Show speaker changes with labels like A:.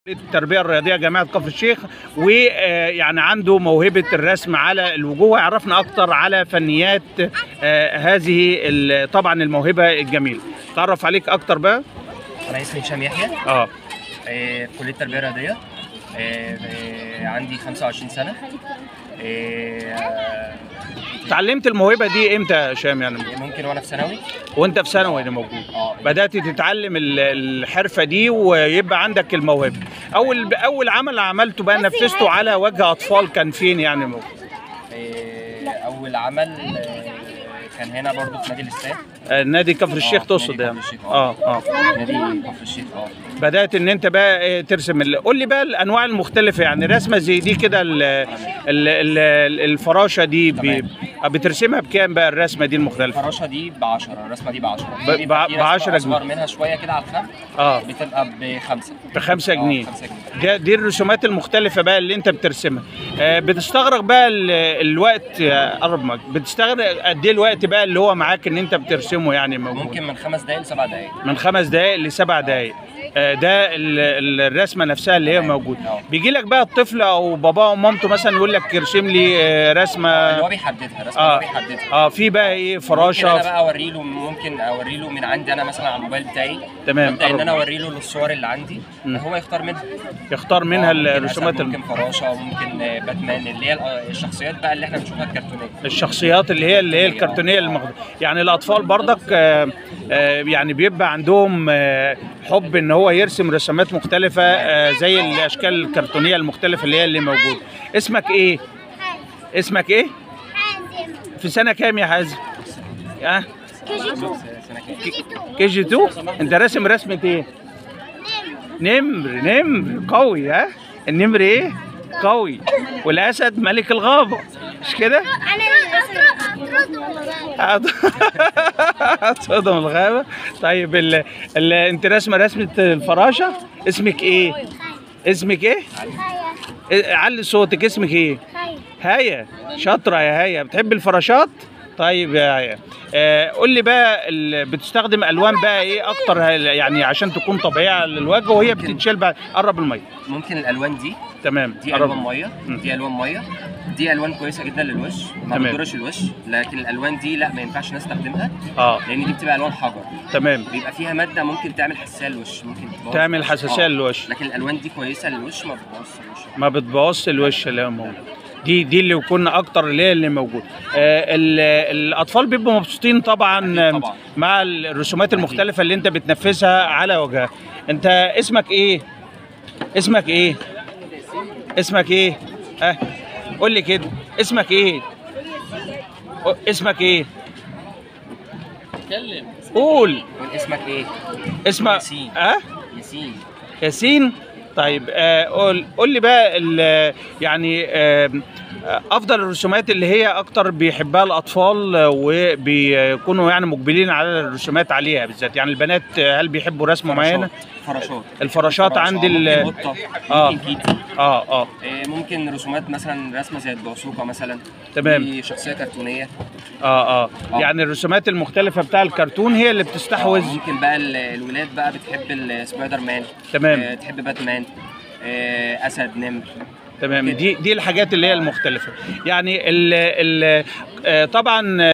A: التربيه الرياضيه جامعه كفر الشيخ ويعني عنده موهبه الرسم على الوجوه عرفنا اكتر على فنيات آه، هذه ال- طبعا الموهبه الجميله تعرف عليك اكتر بقى
B: انا اسمي هشام يحيى
A: اه
B: آه، في كليه تربيه رياضيه آه، آه، عندي 25 سنه آه،
A: اتعلمت الموهبه دي امتى يا هشام يعني
B: ممكن وانا في ثانوي
A: وانت في ثانوي اللي موجود
B: اه
A: بدات تتعلم ال- الحرفه دي ويبقى عندك الموهبه اول اول عمل عملته بقى نفذته على وجه اطفال كان فين يعني موجود
B: آه، اول عمل آه، كان هنا برضو في نادي الاستاد
A: آه، نادي كفر الشيخ
B: آه،
A: تقصد
B: نادي
A: يعني
B: كفر الشيخ،
A: اه اه
B: نادي كفر الشيخ اه
A: بدات ان انت بقى إيه ترسم ال- قول لي بقى الانواع المختلفه يعني رسمه زي دي كده ال- ال- ال- الفراشه دي ب- بترسمها بكام بقى الرسمه دي المختلفه
B: الفراشه دي ب 10 الرسمه دي ب 10
A: ب- ب- ب 10
B: اصغر
A: جنيه.
B: منها شويه كده على الخم
A: اه
B: بتبقى بخمسه
A: بخمسة جنيه
B: 5 جنيه
A: ده دي الرسومات المختلفة بقى اللي انت بترسمها آه بتستغرق بقى ال- الوقت آه، قرب معاك بتستغرق قد ايه الوقت بقى اللي هو معاك ان انت بترسمه يعني موجود
B: ممكن من خمس دقائق لسبع دقائق
A: من خمس دقائق لسبع دقائق آه، ده ال- ال- الرسمه نفسها اللي هي
B: تمام.
A: موجوده
B: اه.
A: بيجي لك بقى الطفل او باباه ومامته مثلا يقول لك ارسم لي آه،
B: اللي
A: رسمه
B: هو بيحددها رسمه
A: اه
B: هو بيحددها
A: اه في بقى ايه
B: ممكن انا
A: فراشه
B: بقى اوري له ممكن اوري له من عندي انا مثلا على الموبايل بتاعي
A: تمام
B: ابدا ان
A: قرب.
B: انا اوري له الصور اللي عندي
A: مم.
B: هو يختار منها
A: يختار منها
B: آه، ممكن
A: الرسومات
B: أسد،
A: الم...
B: ممكن فراشه ممكن آه، باتمان اللي هي ال- الشخصيات بقى اللي احنا بنشوفها الكرتونيه
A: الشخصيات اللي هي اللي هي الكرتونيه المخ... يعني الاطفال برضك آه، آه، يعني بيبقى عندهم آه، حب ان هو يرسم رسومات مختلفه آه، زي الاشكال الكرتونيه المختلفه اللي هي اللي موجوده اسمك ايه اسمك ايه في سنه كام يا حازم اه
B: سنه كام
A: كي جي 2 انت راسم رسمه ايه نمر نمر قوي ها النمر ايه قوي والاسد ملك الغابه مش كده صدم الغابة طيب ال... ال... انت رسمة رسمة الفراشة اسمك ايه؟ اسمك ايه؟ إيه- علي صوتك اسمك ايه؟ هايا شاطرة يا هايا بتحب الفراشات؟ طيب يا هايا آه قول لي بقى ال... بتستخدم الوان بقى ايه اكتر هل- يعني عشان تكون طبيعية للوجه وهي بتتشال بعد قرب المية
B: ممكن الالوان دي
A: تمام
B: دي
A: قرب.
B: الوان ميه
A: مم.
B: دي الوان ميه دي الوان كويسه جدا للوش ما
A: تمام.
B: بتضرش الوش لكن الالوان دي لا ما ينفعش نستخدمها
A: اه
B: لان دي بتبقى الوان حجر
A: تمام
B: بيبقى فيها ماده ممكن تعمل حساسيه للوش ممكن تبوظ
A: تعمل
B: الوش.
A: حساسية
B: آه.
A: للوش
B: لكن الالوان دي كويسه للوش ما بتبوظش الوش
A: ما بتبوظش الوش اللي هو موجود دي دي اللي كنا اكتر اللي هي اللي موجود آه ال- الاطفال بيبقوا مبسوطين طبعا
B: أكيد طبعا.
A: مع الرسومات المختلفه اللي انت بتنفذها على وجهها انت اسمك ايه اسمك ايه اسمك ايه ها قول لي كده اسمك ايه أو- اسمك ايه
B: اتكلم
A: قول
B: قول اسمك ايه
A: اسمك
B: ياسين.
A: اه
B: ياسين
A: ياسين طيب آه، قول قول لي بقى ال- يعني آه، افضل الرسومات اللي هي اكتر بيحبها الاطفال آه، وبيكونوا يعني مقبلين على الرسومات عليها بالذات يعني البنات آه، هل بيحبوا رسمه معينه
B: فراشات
A: الفراشات عند ال-
B: ممكن قطه
A: آه.
B: ممكن كيتي
A: اه اه
B: آه، ممكن رسومات مثلا رسمه زي البعثوقه مثلا
A: تمام.
B: دي شخصيه كرتونيه
A: اه اه
B: آه.
A: يعني الرسومات المختلفه بتاع الكرتون هي اللي
B: آه،
A: بتستحوذ
B: ممكن بقى ال- الولاد بقى بتحب السبايدر مان
A: تمام.
B: آه، تحب باتمان آه، اسد نمر
A: تمام
B: كده.
A: دي دي الحاجات اللي هي المختلفه يعني ال ال آه، طبعا